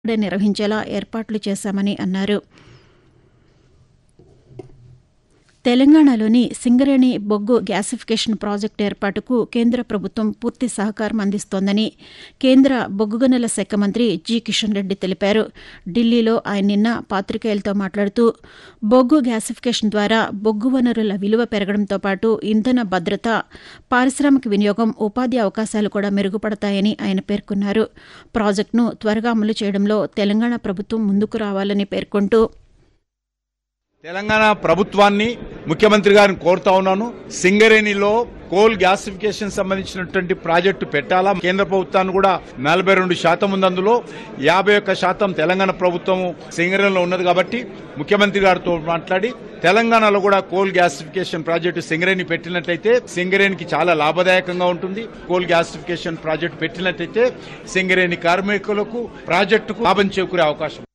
ఇక్కడే నిర్వహించేలా ఏర్పాట్లు చేశామని అన్నారు తెలంగాణలోని సింగరేణి బొగ్గు గ్యాసిఫికేషన్ ప్రాజెక్టు ఏర్పాటుకు కేంద్ర ప్రభుత్వం పూర్తి సహకారం అందిస్తోందని కేంద్ర బొగ్గు గనుల శాఖ మంత్రి జి కిషన్ రెడ్డి తెలిపారు ఢిల్లీలో ఆయన నిన్న పాతికేయులతో మాట్లాడుతూ బొగ్గు గ్యాసిఫికేషన్ ద్వారా బొగ్గు వనరుల విలువ పెరగడంతో పాటు ఇంధన భద్రత పారిశ్రామిక వినియోగం ఉపాధి అవకాశాలు కూడా మెరుగుపడతాయని ఆయన పేర్కొన్నారు ప్రాజెక్టును త్వరగా అమలు చేయడంలో తెలంగాణ ప్రభుత్వం ముందుకు రావాలని పేర్కొంటూ తెలంగాణ ప్రభుత్వాన్ని ముఖ్యమంత్రి గారిని కోరుతా ఉన్నాను సింగరేణిలో కోల్ గ్యాసిఫికేషన్ సంబంధించినటువంటి ప్రాజెక్టు పెట్టాలా కేంద్ర ప్రభుత్వాన్ని కూడా నలభై రెండు శాతం ఉంది అందులో యాభై ఒక్క శాతం తెలంగాణ ప్రభుత్వం సింగరేణిలో ఉన్నది కాబట్టి ముఖ్యమంత్రి గారితో మాట్లాడి తెలంగాణలో కూడా కోల్ గ్యాసిఫికేషన్ ప్రాజెక్టు సింగరేణి పెట్టినట్లయితే సింగరేణికి చాలా లాభదాయకంగా ఉంటుంది కోల్ గ్యాసిఫికేషన్ ప్రాజెక్టు పెట్టినట్లయితే సింగరేణి కార్మికులకు ప్రాజెక్టుకు లాభం చేకూరే అవకాశం